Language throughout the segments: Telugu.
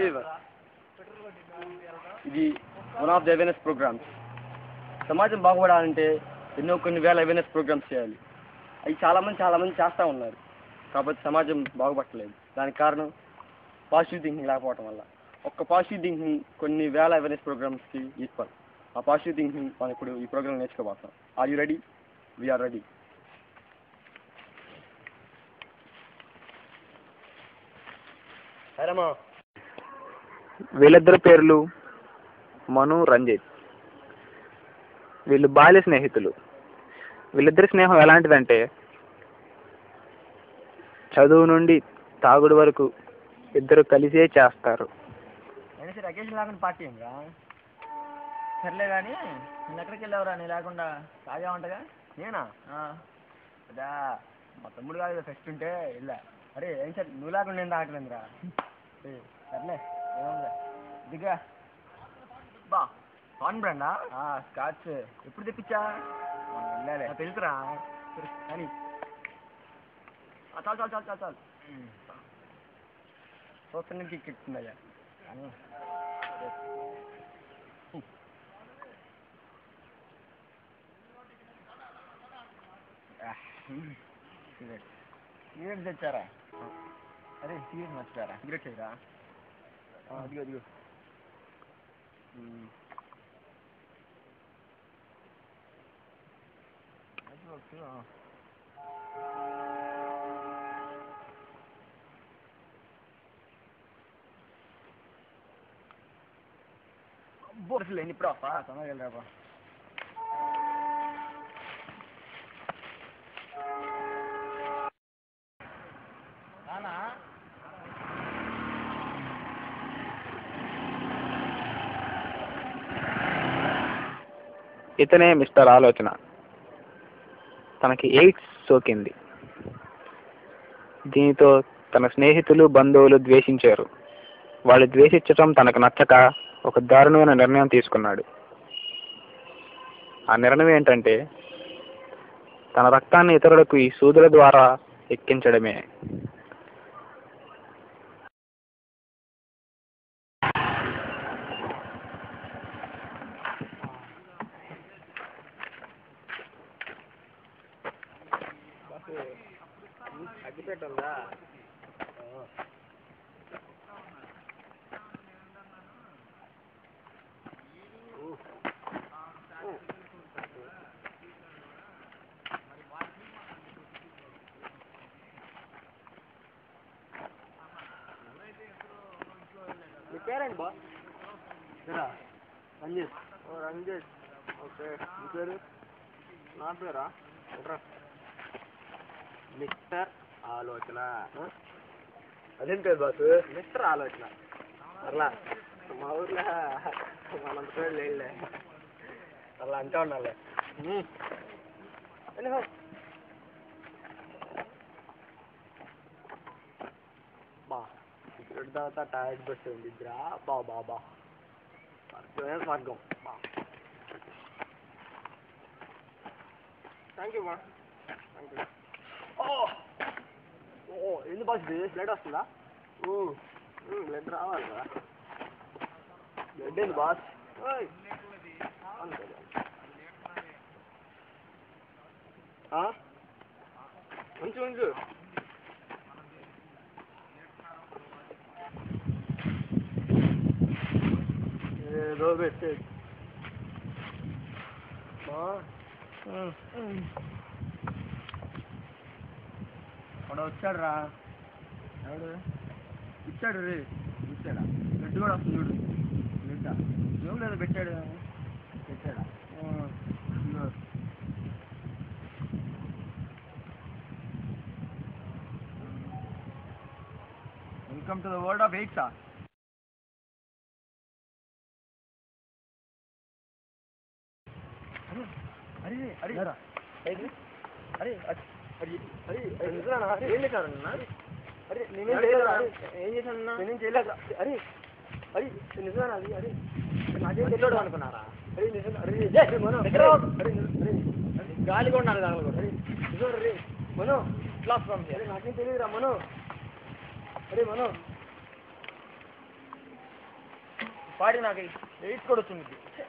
లైవ్ ఇది one of the awareness programs సమాజం బాగుపడాలంటే ఎన్నో కొన్ని వేల అవేర్నెస్ ప్రోగ్రామ్స్ చేయాలి అవి చాలామంది చాలామంది చేస్తూ ఉన్నారు కాకపోతే సమాజం బాగుపడలేదు దానికి కారణం పాజిటివ్ థింకింగ్ లేకపోవడం వల్ల ఒక్క పాజిటివ్ థింకింగ్ కొన్ని వేల అవేర్నెస్ ప్రోగ్రామ్స్కి ఈక్వల్ ఆ పాజిటివ్ థింకింగ్ మనం ఇప్పుడు ఈ ప్రోగ్రామ్ నేర్చుకోబోతాం are you ready we are ready సరేమా వీళ్ళిద్దరి పేర్లు మను రంజిత్ వీళ్ళు బాల్య స్నేహితులు వీళ్ళిద్దరి స్నేహం ఎలాంటిదంటే చదువు నుండి తాగుడు వరకు ఇద్దరు కలిసే చేస్తారు అయినా సరే అకేషన్ లేకుండా పార్టీ ఏంరా సర్లే కానీ నేను ఎక్కడికి వెళ్ళావురా నేను లేకుండా తాగా ఉంటగా నేనా అదా మా తమ్ముడు కాదు ఫెస్ట్ ఉంటే వెళ్ళా అరే ఏం సార్ నువ్వు లేకుండా నేను తాగట్లేదురా ఏ, సర్లే ఏముంది దిగా బా కాన్ బ్రాండా స్కాచ్ ఎప్పుడు తెప్పించా మొన్న వెళ్ళాలే నాకు తెలుసురా సరే, కానీ ఆ, చాలు చాలు చాలు చాలు చాలు చూస్తుంటే కిక్ ఎక్కుతుందయ్యా కానీ సిగరెట్ సిగరెట్ తెచ్చారా అరే సిగరెట్ మర్చిపోయారా సిగరెట్ చేయరా అదిగో అదిగో ఉమ్. అది ఓకే, ఆ. అబ్బో అసలు ఎన్ని ఇప్పుడు అప్ప తొందరగా వెళ్ళరాపా నానా ఇతనే మిస్టర్ ఆలోచన తనకి ఎయిడ్స్ సోకింది దీనితో తన స్నేహితులు బంధువులు ద్వేషించారు వాళ్ళు ద్వేషించటం తనకు నచ్చక ఒక దారుణమైన నిర్ణయం తీసుకున్నాడు ఆ నిర్ణయం ఏంటంటే తన రక్తాన్ని ఇతరులకు ఈ సూదుల ద్వారా ఎక్కించడమే అగ్గిపెట్టుందా మీ పేరేంటి బా రంజిత్ ఓ రంజిత్ ఓకే మీ పేరు నా పేరా ఎట్రా మిస్టర్ ఆలోచన అదేం పేరు బాసు మిస్టర్ ఆలోచన అట్లా మా ఊర్లో మనంత పేరు లేదులే అలా అంటూ ఉండాలి వెళ్ళిపో. బా ఇక్కడ తర్వాత టైర్డ్ బస్ ఉంది ఇద్దరా బా బా బా స్వర్గమే స్వర్గం బా థ్యాంక్ యూ బా థ్యాంక్ యూ ఓ ఓ ఎందుకు బాస్ ఇది బ్లడ్ వస్తుందా బ్లడ్ రావాలి కదా బ్లడ్ ఏంది బాస్ ఓయ్ అంతే ఆ? ఉంచు ఉంచు ఏదో పెట్టే వాడు వచ్చాడు రా ఎవడు ఇచ్చాడు రే ఇచ్చాడా బ్లడ్ కూడా వస్తుంది చూడు బ్లడ్ ఏం లేదు పెట్టాడు పెట్టాడా ఆ, ఇదిగో. Welcome to the world of ఎయిట్సా అరే అరే అరే అరే అరే అరే నిజమేనా? ఏం చేశారు అన్న? అరే నేనేం చేయలేదు అరే ఏం చేశాను నేనేం చేయలేదు అరే అరే నిజమేనా అది అరే నాకేం తెలియదు అనుకున్నారా అరే నిజం అరే అరే మనో అరే నిజం- అరే అరే, గాలి కూడా నాకు తగలదు అరే నిజం అరే మనో క్లాస్ పంపి అరే నాకేం తెలియదురా మనో అరే మనో పాడి నాకు ఎయిట్ కూడా వచ్చింది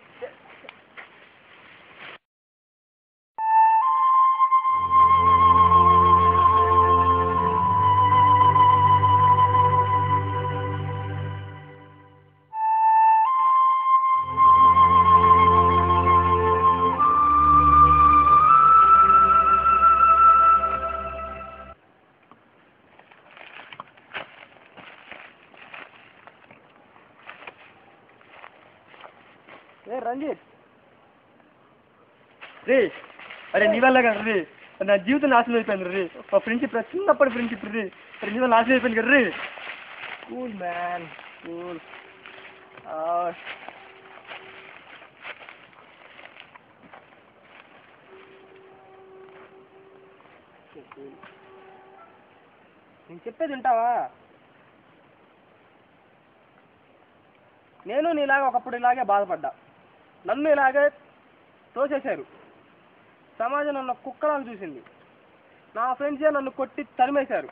ఏ రంజిత్ రే అరే నీ వల్ల కదా రే నా జీవితం నాశనం అయిపోయింది రే మా ఫ్రెండ్షిప్ చిన్నప్పటి ఫ్రెండ్షిప్ రే అరే నీ వల్ల నాశనం అయిపోయింది కదా రే కూల్ మ్యాన్ కూల్ నేను చెప్పేది వింటావా నేను నీలాగా ఒకప్పుడు ఇలాగే బాధపడ్డా నన్ను ఇలాగే తోసేశారు సమాజం నన్ను కుక్కలను చూసింది నా ఫ్రెండ్సే నన్ను కొట్టి తరిమేశారు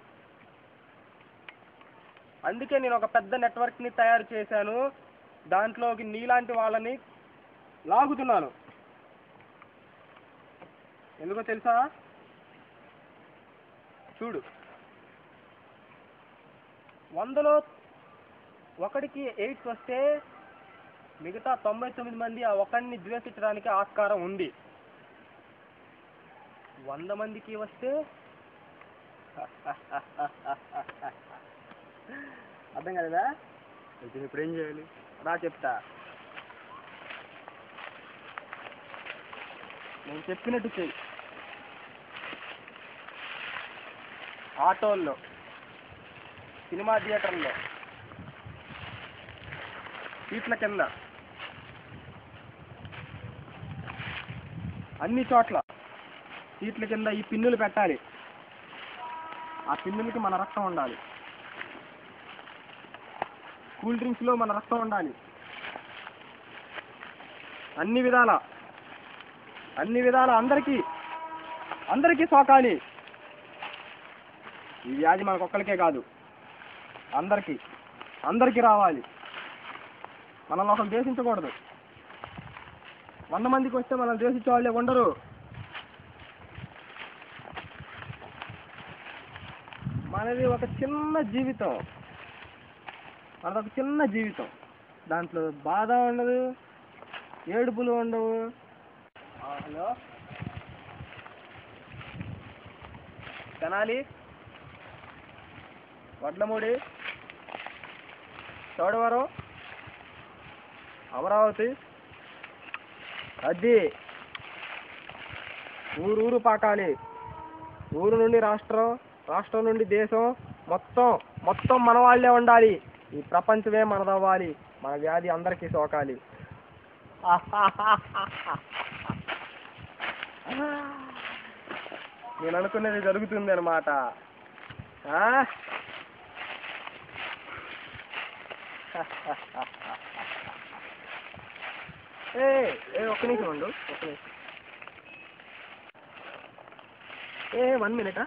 అందుకే నేను ఒక పెద్ద నెట్వర్క్ని తయారు చేశాను దాంట్లోకి నీలాంటి వాళ్ళని లాగుతున్నాను ఎందుకో తెలుసా చూడు వందలో ఒకడికి ఎయిడ్స్ వస్తే మిగతా తొంభై తొమ్మిది మంది ఆ ఒకడిని ద్వేషించడానికి ఆస్కారం ఉంది వంద మందికి వస్తే అర్థం కదా అయితే ఇప్పుడు ఏం చేయాలి రా చెప్తా నేను చెప్పినట్టు చెయ్యి ఆటోల్లో సినిమా థియేటర్లో సీట్ల కింద అన్ని చోట్ల సీట్ల కింద ఈ పిన్నులు పెట్టాలి ఆ పిన్నులకి మన రక్తం ఉండాలి కూల్ డ్రింక్స్లో మన రక్తం ఉండాలి అన్ని విధాల అన్ని విధాల అందరికీ అందరికీ సోకాలి ఈ వ్యాధి మనకొక్కరికే కాదు అందరికీ అందరికీ రావాలి మనల్ని ఒకరు ద్వేషించకూడదు వంద మందికి వస్తే మనల్ని ద్వేషించే వాళ్ళే ఉండరు మనది ఒక చిన్న జీవితం మనది ఒక చిన్న జీవితం దాంట్లో బాధ ఉండదు ఏడుపులు ఉండవు ఆ, హలో తెనాలి వడ్లమూడి చోడవరం అమరావతి అది ఊరు ఊరు పాకాలి ఊరు నుండి రాష్ట్రం రాష్ట్రం నుండి దేశం మొత్తం మొత్తం మన వాళ్ళే ఉండాలి ఈ ప్రపంచమే మనదవ్వాలి మన వ్యాధి అందరికీ సోకాలి నేను అనుకున్నది జరుగుతుంది అనమాట ఏ ఏ ఒక్క నిమిషం ఉండు ఒక్క నిమిషం ఏ వన్ మినిటా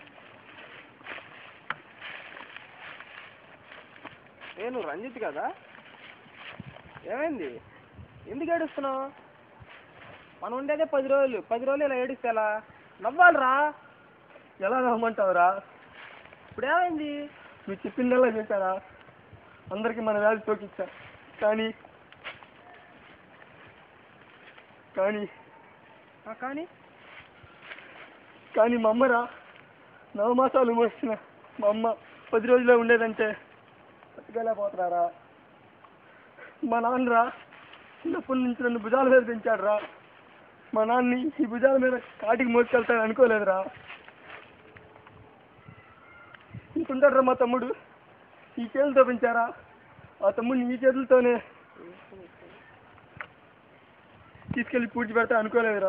ఏ నువ్వు రంజిత్ కదా ఏమైంది ఎందుకు ఏడుస్తున్నావు మనం ఉండేదే పది రోజులు పది రోజులు ఇలా ఏడిస్తే ఎలా నవ్వాలిరా ఎలా నవ్వమంటావురా ఇప్పుడు ఏమైంది నువ్వు చెప్పిందల్లా చేశారా అందరికీ మన వ్యాధి తోకిచ్చా కానీ కానీ కానీ కానీ మా అమ్మరా నవమాసాలు మోసిన మా అమ్మ పది రోజుల్లో ఉండేదంటే బతకలేకపోతున్నారా మా నాన్నరా చిన్నప్పటి నుంచి నన్ను భుజాల మీద పెంచాడురా మా నాన్ని ఈ భుజాల మీద కాటికి మోసుకెళ్తాను అనుకోలేదురా ఇంకుంటాడురా మా తమ్ముడు ఈ చేతులతో పెంచారా ఆ తమ్ముడిని ఈ చేతులతోనే తీసుకెళ్ళి పూడ్చి పెడతా అనుకోలేదురా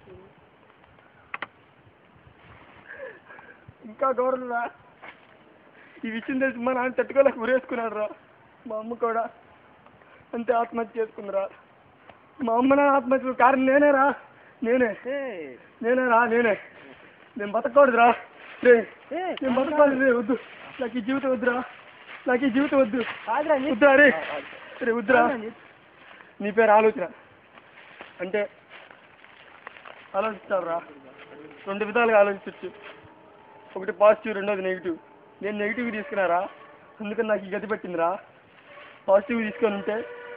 ఇంకా గౌరవరా ఈ విషయం తెలిసి మా నాన్న తట్టుకోలేక ఉరేసుకున్నాడు రా మా అమ్మ కూడా అంతే ఆత్మహత్య చేసుకుందిరా మా అమ్మ నా ఆత్మహత్య కారణం నేనేరా నేనే నేనే రా నేనే నేను బతకూడదురా రే నేను బతకాలి రే వద్దు నాకు ఈ జీవితం వద్దురా నాకు ఈ జీవితం వద్దు వద్దురా రే రే వద్దురా నీ పేరు ఆలోచన అంటే ఆలోచిస్తావురా రెండు విధాలుగా ఆలోచించవచ్చు ఒకటి పాజిటివ్ రెండోది నెగిటివ్ నేను నెగిటివ్ తీసుకున్నారా అందుకని నాకు ఈ గతి పెట్టిందిరా పాజిటివ్ తీసుకొని ఉంటే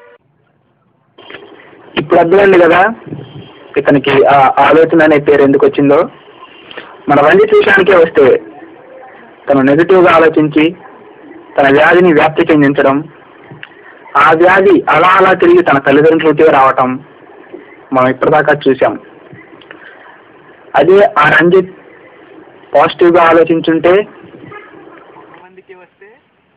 ఇప్పుడు అర్థమైంది కదా ఇతనికి ఆ ఆలోచన అనే పేరు ఎందుకు వచ్చిందో మన రంజిత్ విషయానికే వస్తే తను నెగిటివ్గా ఆలోచించి తన వ్యాధిని వ్యాప్తి చెందించడం ఆ వ్యాధి అలా అలా తిరిగి తన తల్లిదండ్రులకే రావటం మనం ఇప్పటిదాకా చూసాం అదే ఆ రంజిత్ పాజిటివ్గా ఆలోచించుంటే మందికి వస్తే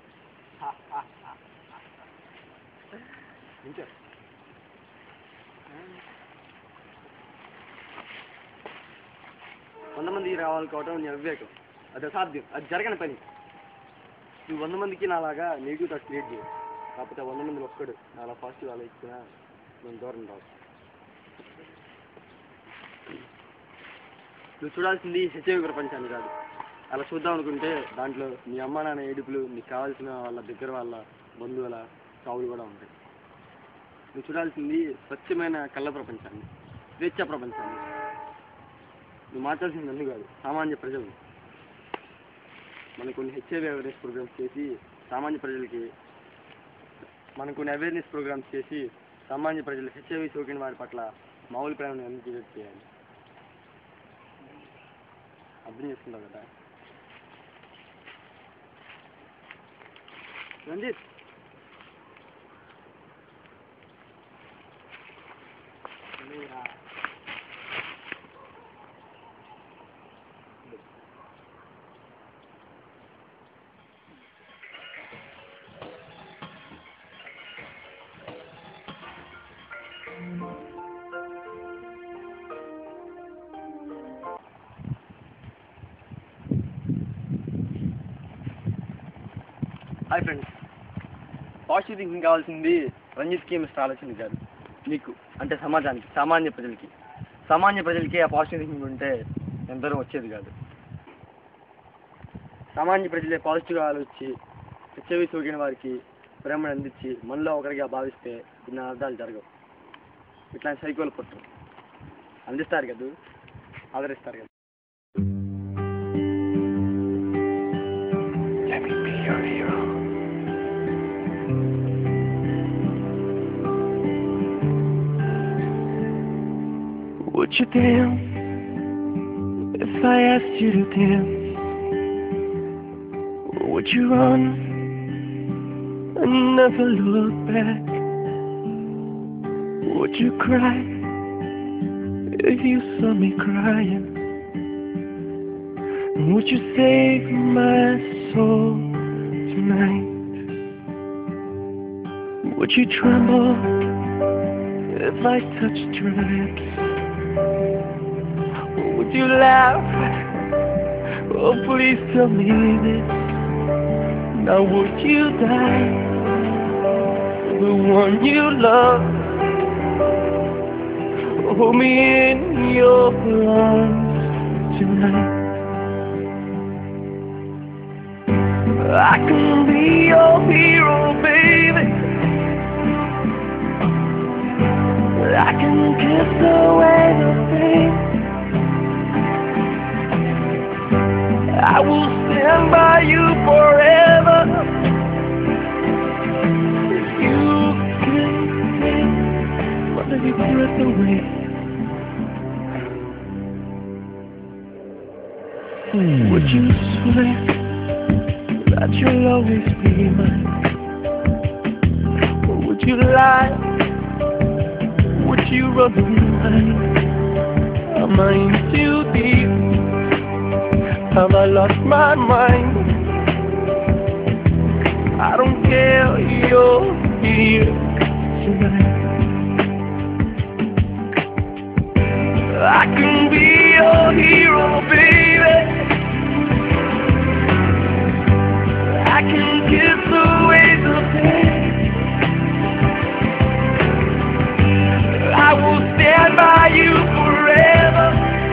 వంద మందికి రావాలి కావటం నీ అవివేకం అది అసాధ్యం అది జరగని పని నువ్వు వంద మందికి నాలాగా నెగిటివ్ థాట్ క్రియేట్ చేయవు కాకపోతే వంద మందిలో ఒక్కడు నాలా పాజిటివ్ ఆలోచించినా నేను దూరం రావు నువ్వు చూడాల్సింది హెచ్ఐవి ప్రపంచాన్ని కాదు అలా చూద్దాం అనుకుంటే దాంట్లో మీ అమ్మ నాన్న ఏడుపులు నీకు కావాల్సిన వాళ్ళ దగ్గర వాళ్ళ బంధువుల చావులు కూడా ఉంటాయి నువ్వు చూడాల్సింది స్వచ్ఛమైన కళ్ళ ప్రపంచాన్ని స్వేచ్ఛ ప్రపంచాన్ని నువ్వు మార్చాల్సింది నన్ను కాదు సామాన్య ప్రజలు మనం కొన్ని హెచ్ఐవి అవేర్నెస్ ప్రోగ్రామ్స్ చేసి సామాన్య ప్రజలకి మనం కొన్ని అవేర్నెస్ ప్రోగ్రామ్స్ చేసి సామాన్య ప్రజలు హెచ్ఐవి సోకిన వారి పట్ల మామూలు ప్రేమను ఎందుకు చేయాలి అర్థం చేసుకుంటావు కదా Ranjith hi friends positive thinking కావాల్సింది రంజిత్కి మిస్టర్ ఆలోచన కాదు మీకు అంటే సమాజానికి సామాన్య ప్రజలకి సామాన్య ప్రజలకి ఆ పాజిటివ్ థింకింగ్ ఉంటే ఎందరూ వచ్చేది కాదు సామాన్య ప్రజలే పాజిటివ్గా ఆలోచించి హెచ్ఐవి సోకిన వారికి ప్రేమను అందించి మనలో ఒకరిగా భావిస్తే ఇన్ని అర్థాలు జరగవు ఇట్లాంటి సైకోలు పుట్టరు అందిస్తారు కదా ఆదరిస్తారు కదా Let me be your hero. Would you dance if I asked you to dance? Or would you run and never look back? Would you cry if you saw me crying? Would you save my soul tonight? Would you tremble if I touched your lips? Or would you laugh? Oh, please tell me this. Now, would you die for the one you love? Hold me in your arms tonight. I can be your hero, baby. I can kiss away the pain. I will stand by you forever. You can take my breath away. Would you swear that you'll always be mine? Or would you lie? Would you run away? Am I in too deep? Have I lost my mind? I don't care, you're here tonight. I can be your hero, baby. I can kiss away the pain. I will stand by you forever.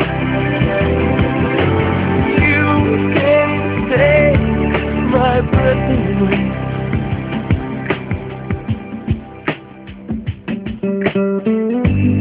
You can take my breath away. Thank